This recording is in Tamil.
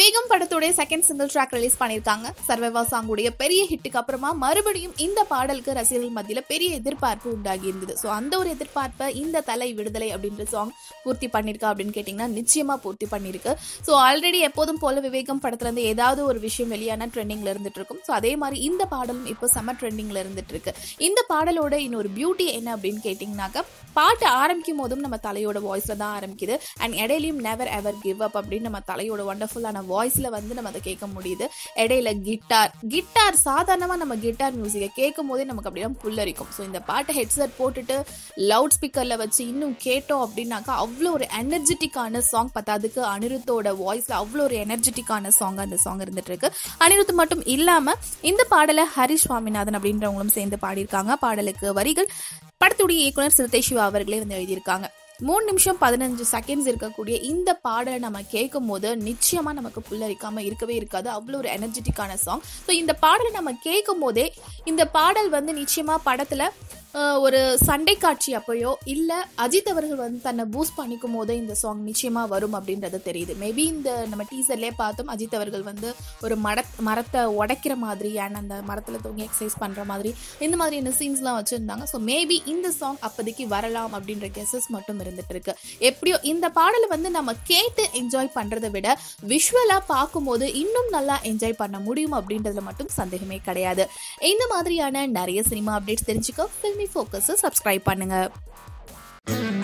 விவேகம் படத்துடைய செகண்ட் சிங்கிள் ட்ராக் ரிலீஸ் பண்ணியிருக்காங்க சர்வைவா சாங்குடைய பெரிய ஹிட்டுக்கு அப்புறமா மறுபடியும் இந்த பாடலுக்கு ரசிகர்கள் மத்தியில் பெரிய எதிர்பார்ப்பு உண்டாகி இருந்தது ஸோ அந்த ஒரு எதிர்பார்ப்பை இந்த தலை விடுதலை அப்படின்ற சாங் பூர்த்தி பண்ணியிருக்கா அப்படின்னு கேட்டிங்கன்னா நிச்சயமா பூர்த்தி பண்ணியிருக்கு ஸோ ஆல்ரெடி எப்போதும் போல விவேகம் படத்துல இருந்து ஏதாவது ஒரு விஷயம் வெளியான ட்ரெண்டிங்ல இருந்துட்டு இருக்கும் ஸோ அதே மாதிரி இந்த பாடலும் இப்போ செம ட்ரெண்டிங்ல இருந்துட்டு இருக்கு இந்த பாடலோட இன்னொரு பியூட்டி என்ன அப்படின்னு கேட்டிங்கனாக்கா பாட்டு ஆரம்பிக்கும் போதும் நம்ம தலையோட வாய்ஸ்ல தான் ஆரம்பிக்குது அண்ட் இடையிலையும் நெவர் எவர் கிவ் அப் அப்படின்னு நம்ம தலையோட ஒண்டர்ஃபுல்லான வாய்ஸ்ல வந்து நம்ம அதை கேட்க முடியுது இடையில கிட்டார் கிட்டார் சாதாரணமா நம்ம கிட்டார் மியூசிக்கை கேட்கும் போதே நமக்கு அப்படியே புல்லரிக்கும் ஸோ இந்த பாட்டை ஹெட்செட் போட்டுட்டு லவுட் ஸ்பீக்கர்ல வச்சு இன்னும் கேட்டோம் அப்படின்னாக்கா அவ்வளோ ஒரு எனர்ஜெட்டிக்கான சாங் பத்தாதுக்கு அனிருத்தோட வாய்ஸ்ல அவ்வளோ ஒரு எனர்ஜெட்டிக்கான சாங் அந்த சாங் இருந்துட்டு இருக்கு அனிருத் மட்டும் இல்லாம இந்த பாடலை ஹரிஷ் சுவாமிநாதன் அப்படின்றவங்களும் சேர்ந்து பாடியிருக்காங்க பாடலுக்கு வரிகள் படத்துடைய இயக்குனர் சிறுத்தை சிவா அவர்களே வந்து எழுதியிருக்காங்க மூணு நிமிஷம் பதினஞ்சு செகண்ட்ஸ் இருக்கக்கூடிய இந்த பாடலை நம்ம கேட்கும் போது நிச்சயமா நமக்கு புல்லரிக்காம இருக்கவே இருக்காது அவ்வளோ ஒரு எனர்ஜெட்டிக்கான சாங் ஸோ இந்த பாடலை நம்ம கேட்கும் போதே இந்த பாடல் வந்து நிச்சயமா படத்துல அஹ், ஒரு சண்டை காட்சி அப்பயோ இல்ல அஜித் அவர்கள் வந்து தன்னை பூஸ்ட் பண்ணிக்கும் போதே இந்த சாங் நிச்சயமா வரும் அப்படின்றது தெரியுது மேபி இந்த நம்ம டீசர்லேயே பார்த்தோம் அஜித் அவர்கள் வந்து ஒரு மட மரத்தை உடைக்கிற மாதிரி அண்ட் அந்த மரத்துல தூங்கி எக்ஸசைஸ் பண்ற மாதிரி இந்த மாதிரியான சீன்ஸ்லாம் வச்சிருந்தாங்க ஸோ மேபி இந்த சாங் அப்போதைக்கு வரலாம் அப்படின்ற கெஸஸ் மட்டும் இருந்துட்டு இருக்கு எப்படியோ இந்த பாடலை வந்து நம்ம கேட்டு என்ஜாய் பண்றதை விட விஷுவலா பார்க்கும்போது இன்னும் நல்லா என்ஜாய் பண்ண முடியும் அப்படின்றதுல மட்டும் சந்தேகமே கிடையாது இந்த மாதிரியான நிறைய சினிமா அப்டேட்ஸ் தெரிஞ்சுக்க ஃபில்மி ஃபோக்கஸை சப்ஸ்கிரைப் பண்ணுங்க